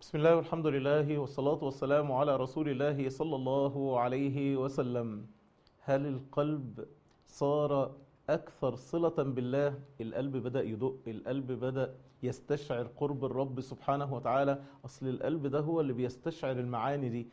بسم الله والحمد لله والصلاة والسلام على رسول الله صلى الله عليه وسلم هل القلب صار أكثر صلة بالله القلب بدأ يدق القلب بدأ يستشعر قرب الرب سبحانه وتعالى أصل القلب ده هو اللي بيستشعر المعاني دي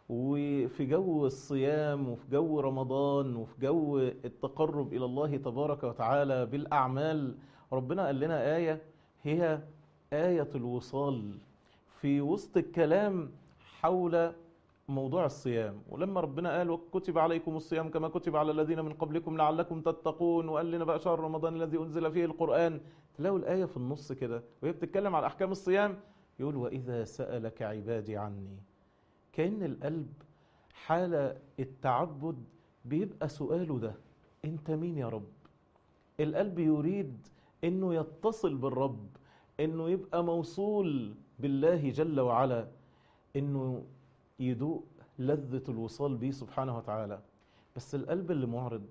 وفي جو الصيام وفي جو رمضان وفي جو التقرب إلى الله تبارك وتعالى بالأعمال ربنا قال لنا آية هي آية الوصال في وسط الكلام حول موضوع الصيام ولما ربنا قال كتب عليكم الصيام كما كتب على الذين من قبلكم لعلكم تتقون وقال لنا بقى شهر رمضان الذي أنزل فيه القرآن تلاقوا الآية في النص كده وهي بتتكلم على أحكام الصيام يقول وإذا سألك عبادي عني كأن القلب حال التعبد بيبقى سؤاله ده أنت مين يا رب القلب يريد أنه يتصل بالرب أنه يبقى موصول بالله جل وعلا أنه يدوق لذة الوصال به سبحانه وتعالى بس القلب اللي معرض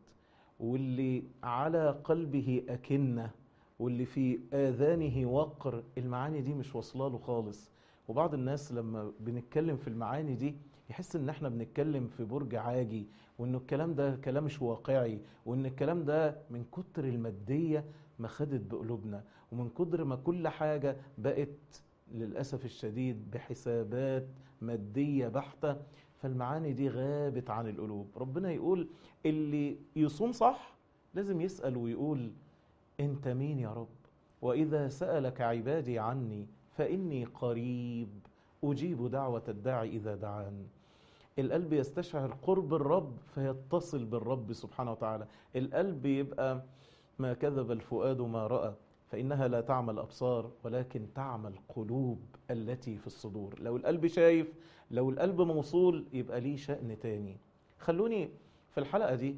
واللي على قلبه أكنة واللي في آذانه وقر المعاني دي مش واصله له خالص وبعض الناس لما بنتكلم في المعاني دي يحس ان احنا بنتكلم في برج عاجي وان الكلام ده كلام مش واقعي وان الكلام ده من كتر المادية ما خدت بقلوبنا ومن كتر ما كل حاجة بقت للأسف الشديد بحسابات مادية بحتة فالمعاني دي غابت عن القلوب ربنا يقول اللي يصوم صح لازم يسأل ويقول انت مين يا رب وإذا سألك عبادي عني فإني قريب أجيب دعوة الداعي إذا دعان القلب يستشعر قرب الرب فيتصل بالرب سبحانه وتعالى القلب يبقى ما كذب الفؤاد ما رأى فإنها لا تعمى الأبصار ولكن تعمى القلوب التي في الصدور لو القلب شايف لو القلب موصول يبقى ليه شأن تاني خلوني في الحلقة دي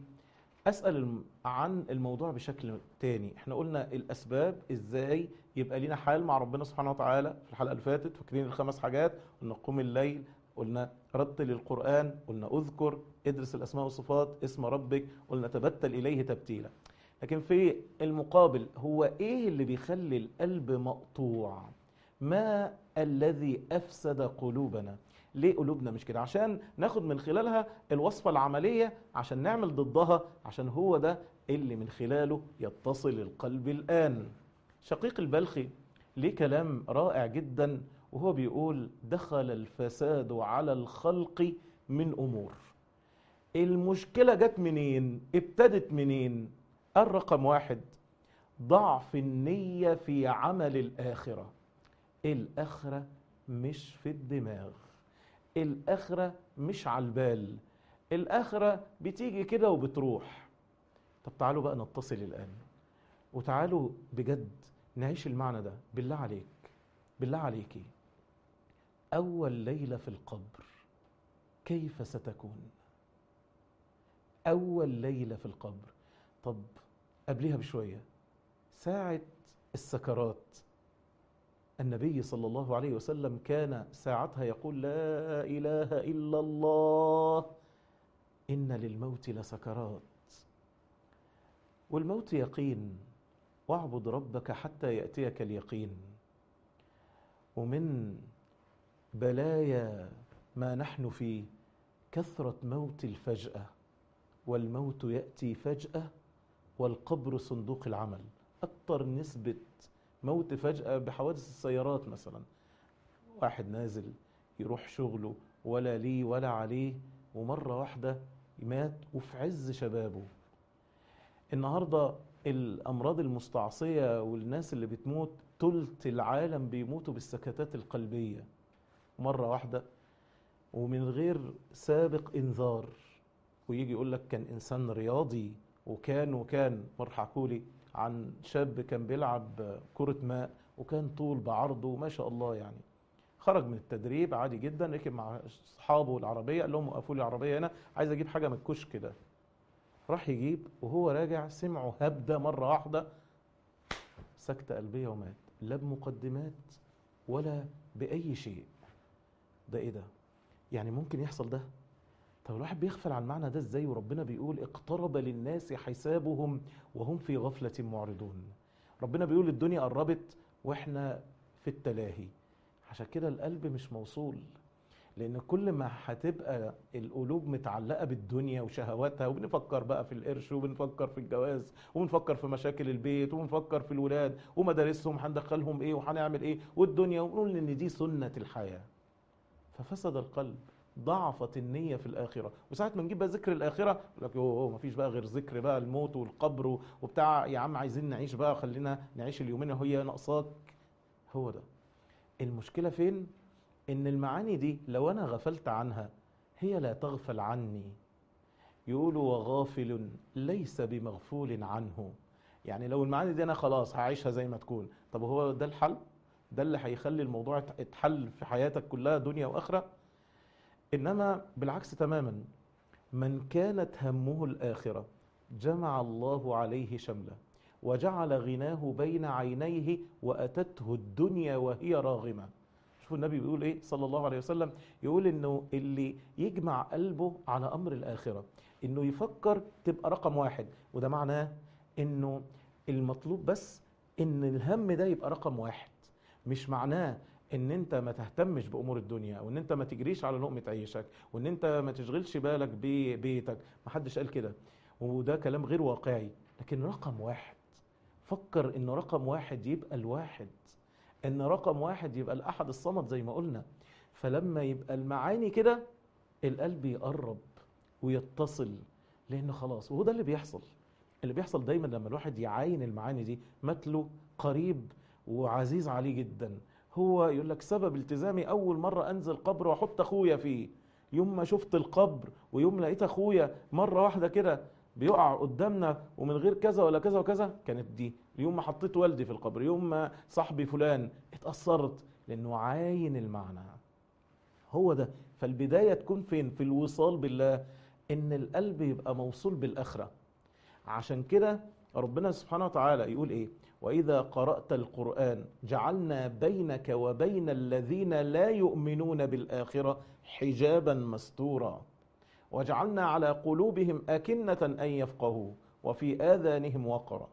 أسأل عن الموضوع بشكل تاني احنا قلنا الأسباب إزاي يبقى لينا حال مع ربنا سبحانه وتعالى في الحلقة اللي فاتت فاكرين الخمس حاجات قلنا قم الليل قلنا رتل القرآن قلنا أذكر ادرس الأسماء والصفات اسم ربك قلنا تبتل إليه تبتيلا لكن في المقابل هو ايه اللي بيخلي القلب مقطوع ما الذي افسد قلوبنا ليه قلوبنا مش كده عشان ناخد من خلالها الوصفة العملية عشان نعمل ضدها عشان هو ده اللي من خلاله يتصل القلب الآن شقيق البلخي ليه كلام رائع جدا وهو بيقول دخل الفساد على الخلق من أمور المشكلة جت منين ابتدت منين الرقم واحد ضعف النية في عمل الآخرة الآخرة مش في الدماغ الآخرة مش على البال الآخرة بتيجي كده وبتروح طب تعالوا بقى نتصل الآن وتعالوا بجد نعيش المعنى ده بالله عليك بالله عليكي أول ليلة في القبر كيف ستكون أول ليلة في القبر طب قبلها بشوية ساعة السكرات النبي صلى الله عليه وسلم كان ساعتها يقول لا إله إلا الله إن للموت لسكرات والموت يقين واعبد ربك حتى يأتيك اليقين ومن بلايا ما نحن فيه كثرة موت الفجأة والموت يأتي فجأة والقبر صندوق العمل أكثر نسبة موت فجأة بحوادث السيارات مثلا واحد نازل يروح شغله ولا ليه ولا عليه ومرة واحدة مات وفي عز شبابه النهاردة الأمراض المستعصية والناس اللي بتموت تلت العالم بيموتوا بالسكتات القلبية مرة واحدة ومن غير سابق إنذار ويجي يقول لك كان إنسان رياضي وكان وكان مرة حكولي عن شاب كان بيلعب كرة ماء وكان طول بعرضه ما شاء الله يعني خرج من التدريب عادي جدا ركب مع اصحابه العربيه قال لهم وقفوا لي العربيه هنا عايز اجيب حاجه من الكشك ده راح يجيب وهو راجع سمعوا هبده مره واحده سكته قلبيه ومات لا بمقدمات ولا باي شيء ده ايه ده يعني ممكن يحصل ده طب الواحد بيغفل عن المعنى ده ازاي وربنا بيقول اقترب للناس حسابهم وهم في غفلة معرضون ربنا بيقول الدنيا قربت واحنا في التلاهي عشان كده القلب مش موصول لان كل ما هتبقى القلوب متعلقه بالدنيا وشهواتها وبنفكر بقى في القرش وبنفكر في الجواز وبنفكر في مشاكل البيت وبنفكر في الولاد ومدارسهم هندخلهم ايه وهنعمل ايه والدنيا ونقول ان دي سنه الحياه ففسد القلب ضعفت النية في الآخرة وساعة ما نجيب بقى ذكر الآخرة يقول لك يوه مفيش بقى غير ذكر بقى الموت والقبر وبتاع يا عم عايزين نعيش بقى خلينا نعيش اليومين وهي ناقصاك هو ده المشكلة فين؟ إن المعاني دي لو أنا غفلت عنها هي لا تغفل عني يقولوا وغافل ليس بمغفول عنه يعني لو المعاني دي أنا خلاص هعيشها زي ما تكون طب هو ده الحل؟ ده اللي هيخلي الموضوع يتحل في حياتك كلها دنيا وآخرة انما بالعكس تماما من كانت همه الاخره جمع الله عليه شمله وجعل غناه بين عينيه واتته الدنيا وهي راغمه شوفوا النبي بيقول ايه صلى الله عليه وسلم يقول انه اللي يجمع قلبه على امر الاخره انه يفكر تبقى رقم واحد وده معناه انه المطلوب بس ان الهم ده يبقى رقم واحد مش معناه ان انت ما تهتمش بامور الدنيا وان انت ما تجريش على لقمه عيشك وان انت ما تشغلش بالك ببيتك ما حدش قال كده وده كلام غير واقعي لكن رقم واحد فكر ان رقم واحد يبقى الواحد ان رقم واحد يبقى الاحد الصمد زي ما قلنا فلما يبقى المعاني كده القلب يقرب ويتصل لانه خلاص وهو ده اللي بيحصل اللي بيحصل دايما لما الواحد يعاين المعاني دي متله قريب وعزيز عليه جدا هو يقول لك سبب التزامي اول مره انزل قبر واحط اخويا فيه يوم ما شفت القبر ويوم لقيت اخويا مره واحده كده بيقع قدامنا ومن غير كذا ولا كذا وكذا كانت دي يوم ما حطيت والدي في القبر يوم ما صاحبي فلان اتأثرت لانه عاين المعنى هو ده فالبداية تكون فين في الوصال بالله ان القلب يبقى موصول بالاخرة عشان كده ربنا سبحانه وتعالى يقول ايه واذا قرات القران جعلنا بينك وبين الذين لا يؤمنون بالاخره حجابا مستورا وجعلنا على قلوبهم اكنه ان يفقهوا وفي اذانهم وقرا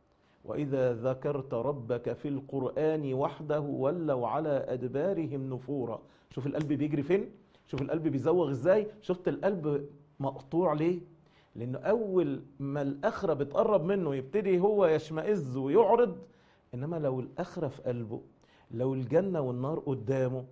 واذا ذكرت ربك في القران وحده ولوا على ادبارهم نفورا شوف القلب بيجري فين شوف القلب بيزوغ ازاي شفت القلب مقطوع ليه لانه اول ما الاخره بتقرب منه يبتدي هو يشمئز ويعرض انما لو الاخره في قلبه لو الجنه والنار قدامه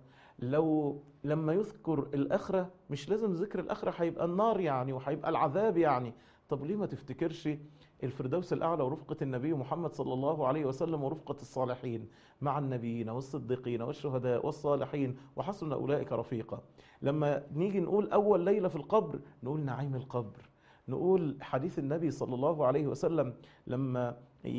لو لما يذكر الاخره مش لازم ذكر الاخره هيبقى النار يعني وهيبقى العذاب يعني طب ليه ما تفتكرش الفردوس الاعلى ورفقه النبي محمد صلى الله عليه وسلم ورفقه الصالحين مع النبيين والصديقين والشهداء والصالحين وحسن اولئك رفيقا لما نيجي نقول اول ليله في القبر نقول نعيم القبر نقول حديث النبي صلى الله عليه وسلم لما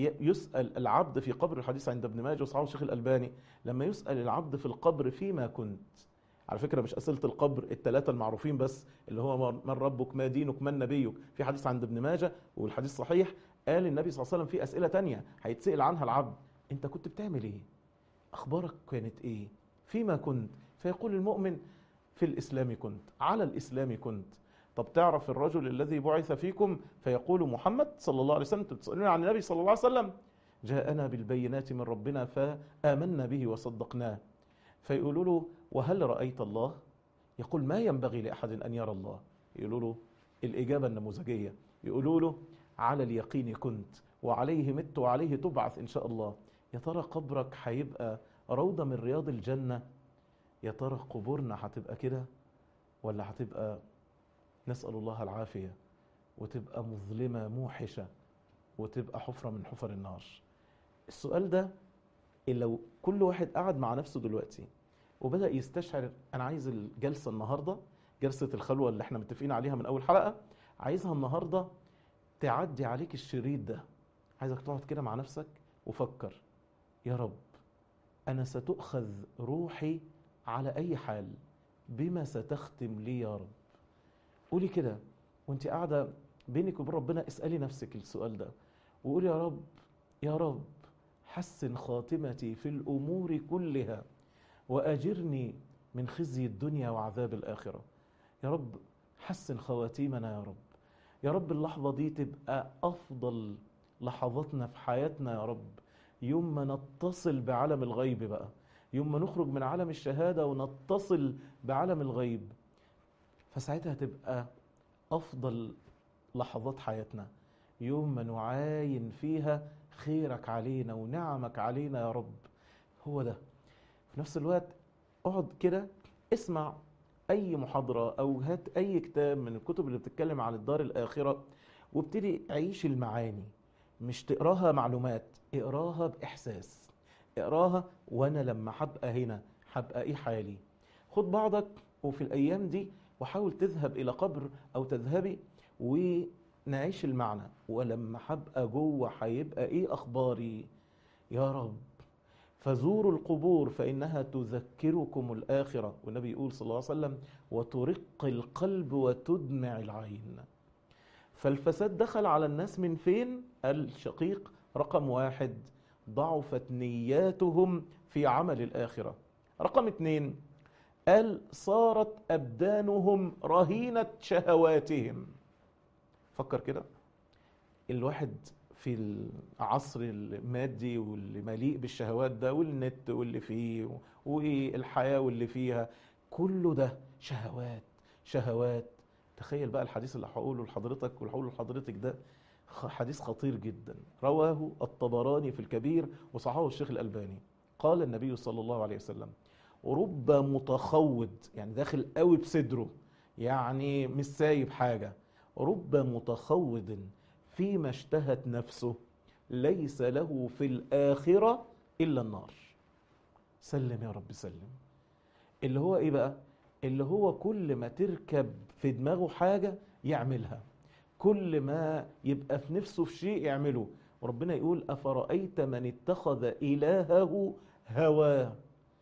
يسأل العبد في قبر الحديث عند ابن ماجه وصحابه الشيخ الألباني لما يسأل العبد في القبر فيما كنت على فكرة مش أسئلة القبر الثلاثة المعروفين بس اللي هو من ربك ما دينك من نبيك في حديث عند ابن ماجه والحديث صحيح قال النبي صلى الله عليه وسلم في أسئلة تانية هيتسأل عنها العبد أنت كنت بتعمل إيه أخبارك كانت إيه فيما كنت فيقول المؤمن في الإسلام كنت على الإسلام كنت طب تعرف الرجل الذي بعث فيكم فيقول محمد صلى الله عليه وسلم تسألون عن النبي صلى الله عليه وسلم جاءنا بالبينات من ربنا فآمنا به وصدقناه فيقولوا له وهل رأيت الله يقول ما ينبغي لأحد أن يرى الله يقولوا له الإجابة النموذجية يقولوا له على اليقين كنت وعليه مت وعليه تبعث إن شاء الله يا ترى قبرك هيبقى روضة من رياض الجنة يا ترى قبورنا هتبقى كده ولا هتبقى نسأل الله العافية وتبقى مظلمة موحشة وتبقى حفرة من حفر النار السؤال ده لو كل واحد قعد مع نفسه دلوقتي وبدأ يستشعر أنا عايز الجلسة النهاردة جلسة الخلوة اللي احنا متفقين عليها من أول حلقة عايزها النهاردة تعدي عليك الشريط ده عايزك تقعد كده مع نفسك وفكر يا رب أنا ستؤخذ روحي على أي حال بما ستختم لي يا رب قولي كده وانت قاعده بينك وبين ربنا اسالي نفسك السؤال ده وقولي يا رب يا رب حسن خاتمتي في الامور كلها واجرني من خزي الدنيا وعذاب الاخره يا رب حسن خواتيمنا يا رب يا رب اللحظه دي تبقى افضل لحظاتنا في حياتنا يا رب يوم ما نتصل بعالم الغيب بقى يوم ما نخرج من عالم الشهادة ونتصل بعالم الغيب فساعتها تبقى أفضل لحظات حياتنا يوم ما نعاين فيها خيرك علينا ونعمك علينا يا رب هو ده في نفس الوقت اقعد كده اسمع اي محاضرة او هات اي كتاب من الكتب اللي بتتكلم عن الدار الاخرة وابتدي عيش المعاني مش تقراها معلومات اقراها باحساس اقراها وانا لما هبقى هنا هبقى ايه حالي خد بعضك وفي الايام دي وحاول تذهب الى قبر او تذهبي ونعيش المعنى ولما هبقى جوه هيبقى ايه اخباري يا رب فزوروا القبور فإنها تذكركم الآخرة والنبي يقول صلى الله عليه وسلم وترق القلب وتدمع العين فالفساد دخل على الناس من فين؟ الشقيق رقم واحد ضعفت نياتهم في عمل الآخرة رقم اتنين قال صارت أبدانهم رهينة شهواتهم فكر كده الواحد في العصر المادي واللي مليء بالشهوات ده والنت واللي فيه والحياة واللي فيها كله ده شهوات شهوات تخيل بقى الحديث اللي هقوله لحضرتك واللي هقوله لحضرتك ده حديث خطير جدا رواه الطبراني في الكبير وصححه الشيخ الألباني قال النبي صلى الله عليه وسلم رب متخوض يعني داخل قوي بصدره يعني مش سايب حاجة رب متخوض فيما اشتهت نفسه ليس له في الآخرة إلا النار سلم يا رب سلم اللي هو إيه بقى اللي هو كل ما تركب في دماغه حاجة يعملها كل ما يبقى في نفسه في شيء يعمله وربنا يقول أفرأيت من اتخذ إلهه هواه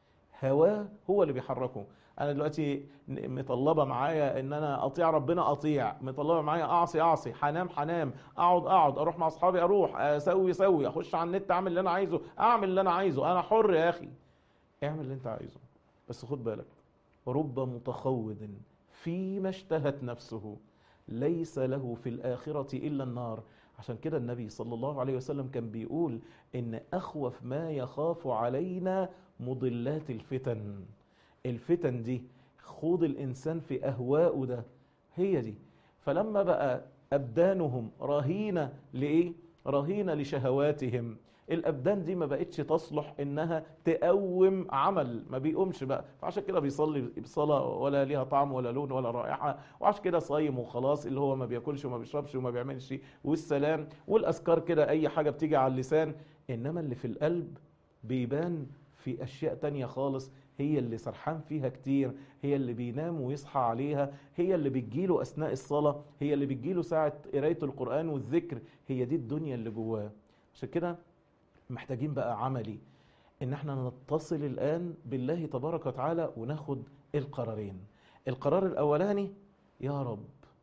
هواه هو اللي بيحركه انا دلوقتي مطلبه معايا ان انا اطيع ربنا اطيع مطلبه معايا اعصي اعصي حنام حنام اقعد اقعد اروح مع اصحابي اروح اسوي سوي اخش على النت اعمل اللي انا عايزه اعمل اللي انا عايزه انا حر يا اخي اعمل اللي انت عايزه بس خد بالك رب متخوض فيما اشتهت نفسه ليس له في الآخرة إلا النار عشان كده النبي صلى الله عليه وسلم كان بيقول إن أخوف ما يخاف علينا مضلات الفتن الفتن دي خوض الإنسان في أهواءه ده هي دي فلما بقى أبدانهم رهينة لإيه؟ رهينة لشهواتهم الابدان دي ما بقتش تصلح انها تقوم عمل ما بيقومش بقى فعشان كده بيصلي بصلاه ولا ليها طعم ولا لون ولا رائحه وعشان كده صايم وخلاص اللي هو ما بياكلش وما بيشربش وما بيعملش والسلام والاذكار كده اي حاجه بتيجي على اللسان انما اللي في القلب بيبان في اشياء تانية خالص هي اللي سرحان فيها كتير هي اللي بينام ويصحى عليها هي اللي بتجيله اثناء الصلاه هي اللي بتجيله ساعه قرايه القران والذكر هي دي الدنيا اللي جواه عشان كده محتاجين بقى عملي ان احنا نتصل الان بالله تبارك وتعالى وناخد القرارين القرار الاولاني يا رب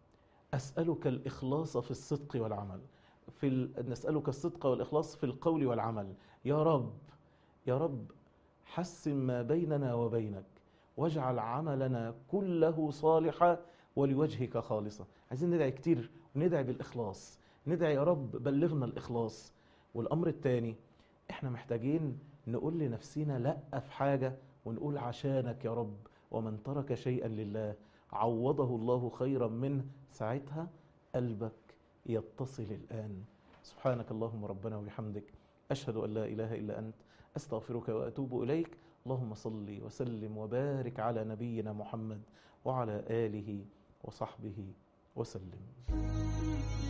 اسالك الاخلاص في الصدق والعمل في ال... نسالك الصدق والاخلاص في القول والعمل يا رب يا رب حسن ما بيننا وبينك واجعل عملنا كله صالحا ولوجهك خالصا عايزين ندعي كتير وندعي بالاخلاص ندعي يا رب بلغنا الاخلاص والامر الثاني احنا محتاجين نقول لنفسنا لا في حاجة ونقول عشانك يا رب ومن ترك شيئا لله عوضه الله خيرا منه ساعتها قلبك يتصل الآن سبحانك اللهم ربنا وبحمدك أشهد أن لا إله إلا أنت أستغفرك وأتوب إليك اللهم صل وسلم وبارك على نبينا محمد وعلى آله وصحبه وسلم